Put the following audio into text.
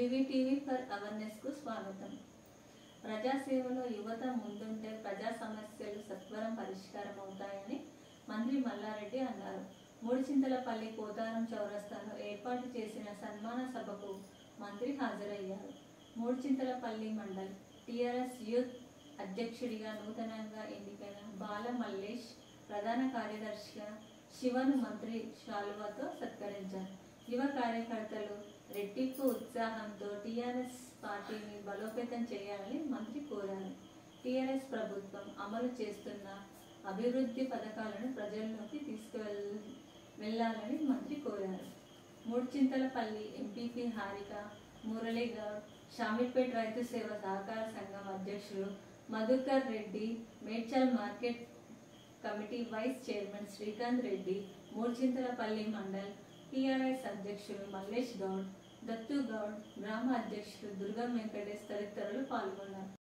వివిటీవీ for అవేర్నెస్కు స్వాగతం ప్రజాసేవలో యువత ముందుంటే ప్రజా సమస్యలు సత్వరం పరిష్కారం అవుతాయని మంత్రి మల్లారెడ్డి అన్నారు మూడుచింతలపల్లి కోతారం చౌరస్తాలో ఏర్పాటు చేసిన సన్మాన సభకు మంత్రి హాజరయ్యారు మూడుచింతలపల్లి మండల్ టిఆర్ఎస్ యూత్ అధ్యక్షుడిగా నూతనంగా ఎన్నికైన బాల మల్లేష్ ప్రధాన కార్యదర్శిగా శివను మంత్రి శాలువాతో సత్కరించారు యువ కార్యకర్తలు రెట్టింపు ఉత్సాహంతో టీఆర్ఎస్ పార్టీని బలోపేతం చేయాలని మంత్రి కోరారు టీఆర్ఎస్ ప్రభుత్వం అమలు చేస్తున్న అభివృద్ధి పథకాలను ప్రజల్లోకి తీసుకువెళ్ వెళ్ళాలని మంత్రి కోరారు మూడుచింతలపల్లి ఎంపీపీ హారిక మురళీ గౌడ్ షామీర్పేట్ రైతు సేవ సహకార సంఘం అధ్యక్షులు Madhukar Reddy Medchal market committee vice chairman Srikanth Reddy Murchintalapalli mandal TRS అధ్యక్షులు మల్లేష్ గౌడ్ దత్తు గౌడ్ గ్రామ అధ్యక్షులు దుర్గం వెంకటేష్ తదితరులు పాల్గొన్నారు